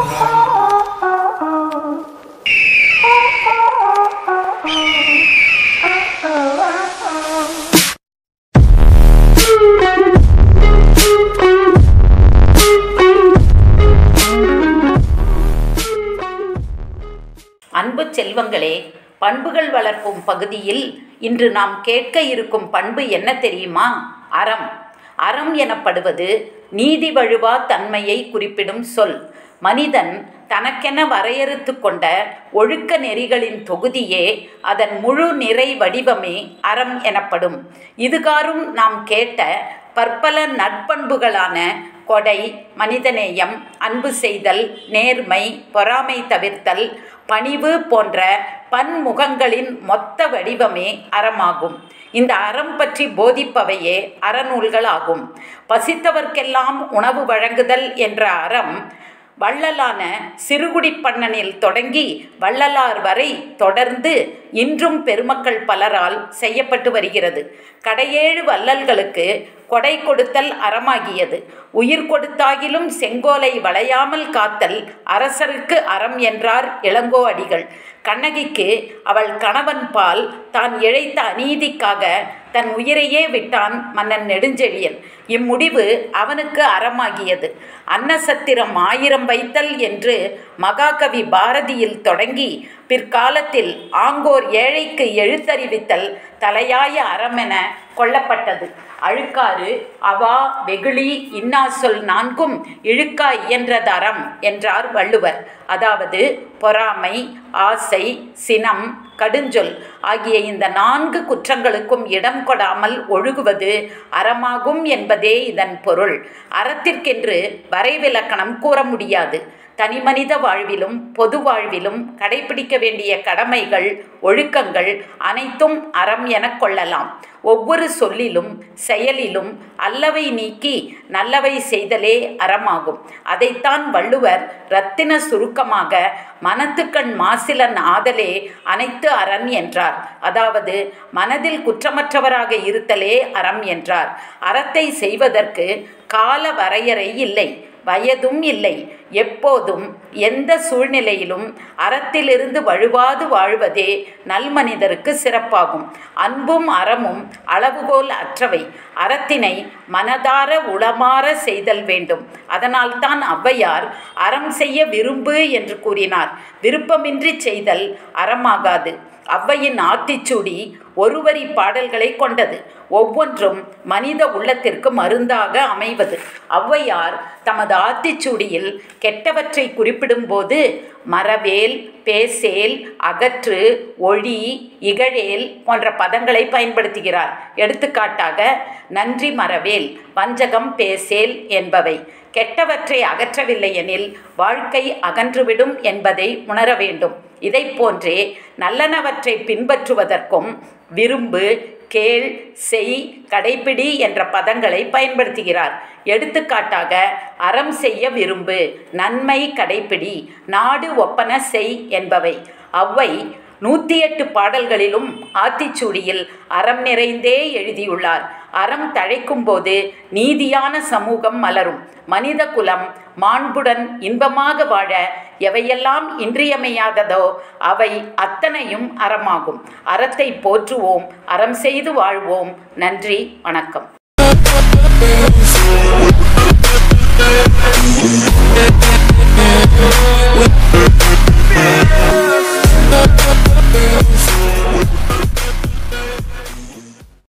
அன்பு செல்வங்களே பண்புகள் வளர்ப்பும் பகுதியில் இன்று நாம் கேட்க இருக்கும் பண்பு என்ன தெரியுமா அறம் அறம் எனப்படுவது நீதி வழுவா தன்மையை குறிப்பிடும் சொல் மனிதன் தனக்கென வரையறுத்து கொண்ட ஒழுக்க நெறிகளின் தொகுதியே அதன் முழு நிறை வடிவமே அறம் எனப்படும் இதுகாரும் நாம் கேட்ட பற்பல நட்பண்புகளான கொடை மனிதநேயம் அன்பு செய்தல் நேர்மை பொறாமை தவிர்த்தல் பணிவு போன்ற பன்முகங்களின் மொத்த வடிவமே அறமாகும் இந்த அறம் பற்றி போதிப்பவையே அறநூல்கள் ஆகும் பசித்தவர்க்கெல்லாம் உணவு வழங்குதல் என்ற அறம் வள்ளலான சிறுகுடிப்பண்ணனில் தொடங்கி வள்ளலார் வரை தொடர்ந்து இன்றும் பெருமக்கள் பலரால் செய்யப்பட்டு வருகிறது கடையேழு வள்ளல்களுக்கு கொடை கொடுத்தல் அறமாகியது உயிர் கொடுத்தாகிலும் செங்கோலை வளையாமல் காத்தல் அரசருக்கு அறம் என்றார் இளங்கோ அடிகள் கண்ணகிக்கு அவள் கணவன் பால் தான் இழைத்த அநீதிக்காக தன் உயிரையே விட்டான் மன்னன் நெடுஞ்செழியன் இம்முடிவு அவனுக்கு அறமாகியது அன்னசத்திரம் ஆயிரம் வைத்தல் என்று மகாகவி பாரதியில் தொடங்கி பிற்காலத்தில் ஆங்கோர் ஏழைக்கு எழுத்தறிவித்தல் தலையாய அறமென கொள்ளப்பட்டது அழுக்காறு அவா வெகுளி இன்னா சொல் நான்கும் இழுக்கா இயன்றது அறம் என்றார் வள்ளுவர் அதாவது பொறாமை ஆசை சினம் கடுஞ்சொல் ஆகிய இந்த நான்கு குற்றங்களுக்கும் இடம் கொடாமல் ஒழுகுவது அறமாகும் என்பதே இதன் பொருள் அறத்திற்கென்று வரைவிலக்கணம் கூற முடியாது தனிமனித வாழ்விலும் பொது வாழ்விலும் கடைபிடிக்க வேண்டிய கடமைகள் ஒழுக்கங்கள் அனைத்தும் அறம் எனக் கொள்ளலாம் ஒவ்வொரு சொல்லிலும் செயலிலும் அல்லவை நீக்கி நல்லவை செய்தலே அறமாகும் அதைத்தான் வள்ளுவர் இரத்தின சுருக்கமாக மனத்துக்கண் மாசிலன் ஆதலே அனைத்து அரண் என்றார் அதாவது மனதில் குற்றமற்றவராக இருத்தலே அறம் என்றார் அறத்தை செய்வதற்கு கால வரையறை இல்லை வயதும் இல்லை எப்போதும் எந்த சூழ்நிலையிலும் அறத்திலிருந்து வழுவாது வாழ்வதே நல்மனிதருக்கு சிறப்பாகும் அன்பும் அறமும் அளவுகோல் அற்றவை அறத்தினை மனதார உளமாற செய்தல் வேண்டும் அதனால்தான் ஔவையார் அறம் செய்ய விரும்பு என்று கூறினார் விருப்பமின்றி செய்தல் அறமாகாது ஔவையின் ஆத்திச்சூடி ஒருவரி பாடல்களை கொண்டது ஒவ்வொன்றும் மனித உள்ளத்திற்கு மருந்தாக அமைவது ஔவையார் தமது ஆத்திச்சூடியில் கெட்டவற்றை குறிப்பிடும்போது மரவேல் பேசேல் அகற்று ஒழி இகழேல் போன்ற பதங்களை பயன்படுத்துகிறார் எடுத்துக்காட்டாக நன்றி மரவேல் வஞ்சகம் பேசேல் என்பவை கெட்டவற்றை அகற்றவில்லை எனில் வாழ்க்கை அகன்றுவிடும் என்பதை உணர வேண்டும் இதை போன்றே நல்லனவற்றை பின்பற்றுவதற்கும் விரும்பு கேள் செய் கடைப்பிடி என்ற பதங்களை பயன்படுத்துகிறார் எடுத்துக்காட்டாக அறம் செய்ய விரும்பு நன்மை கடைப்பிடி நாடு ஒப்பன செய் என்பவை அவ்வை நூற்றி எட்டு பாடல்களிலும் ஆத்திச்சூடியில் அறம் நிறைந்தே எழுதியுள்ளார் அறம் தழைக்கும் போது நீதியான சமூகம் மலரும் மனித குலம் மாண்புடன் இன்பமாக வாழ எவையெல்லாம் இன்றியமையாததோ அவை அத்தனையும் அறமாகும் அறத்தை போற்றுவோம் அறம் செய்து வாழ்வோம் நன்றி வணக்கம்